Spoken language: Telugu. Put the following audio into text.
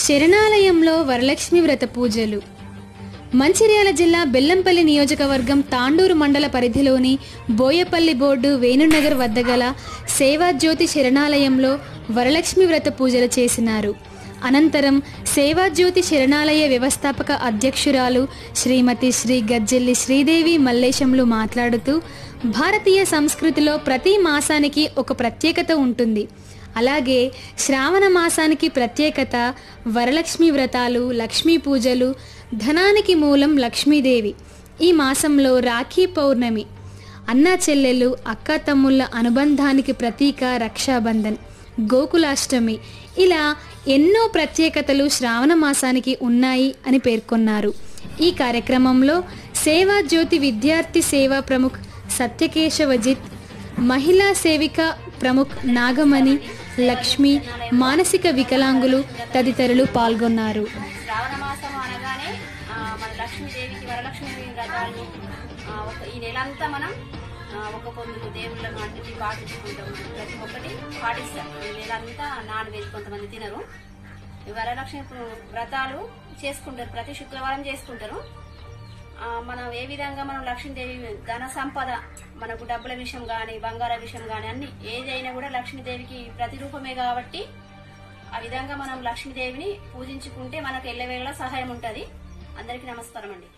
శరణాలయంలో వరలక్ష్మి వ్రత పూజలు మంచిర్యాల జిల్లా బెల్లంపల్లి నియోజకవర్గం తాండూరు మండల పరిధిలోని బోయపల్లి బోర్డు వేణునగర్ వద్ద గల సేవాజ్యోతి శరణాలయంలో వరలక్ష్మి వ్రత పూజలు చేసినారు అనంతరం సేవాజ్యోతి శరణాలయ వ్యవస్థాపక అధ్యక్షురాలు శ్రీమతి శ్రీ గజ్జెల్లి శ్రీదేవి మల్లేశంలు మాట్లాడుతూ భారతీయ సంస్కృతిలో ప్రతి మాసానికి ఒక ప్రత్యేకత ఉంటుంది అలాగే శ్రావణ మాసానికి ప్రత్యేకత వరలక్ష్మి వ్రతాలు లక్ష్మీ పూజలు ధనానికి మూలం లక్ష్మీదేవి ఈ మాసంలో రాఖీ పౌర్ణమి అన్నా చెల్లెలు అక్క తమ్ముళ్ళ అనుబంధానికి ప్రతీక రక్షాబంధన్ గోకులాష్టమి ఇలా ఎన్నో ప్రత్యేకతలు శ్రావణ మాసానికి ఉన్నాయి అని పేర్కొన్నారు ఈ కార్యక్రమంలో సేవా జ్యోతి విద్యార్థి సేవా ప్రముఖ్ సత్యకేశవజిత్ మహిళా సేవిక ప్రముఖ్ నాగమణి లక్ష్మి మానసిక వికలాంగులు తదితరులు పాల్గొన్నారు శ్రావణ మాసం అనగానే ఆ, మన లక్ష్మీదేవికి వరలక్ష్మి వ్రతాలు ఆ, ఒక ఈ నెలంతా మనం ఆ, ఒక పొందులు దేవుళ్ళను అన్నిటి పాటించుకుంటాం ప్రతి ఒక్కటి పాటిస్తాం ఈ నెలంతా నాన్ వెజ్ కొంతమంది తినరు ఈ వరలక్ష్మి వ్రతాలు చేసుకుంటారు ప్రతి శుక్రవారం చేసుకుంటారు ఆ, మనం ఏ విధంగా మనం లక్ష్మీదేవి ధన సంపద మనకు డబ్బుల విషయం కానీ బంగార విషయం కానీ అన్ని ఏదైనా కూడా లక్ష్మీదేవికి ప్రతిరూపమే కాబట్టి ఆ విధంగా మనం లక్ష్మీదేవిని పూజించుకుంటే మనకు ఎల్లవేళలా సహాయం ఉంటుంది అందరికీ నమస్కారం అండి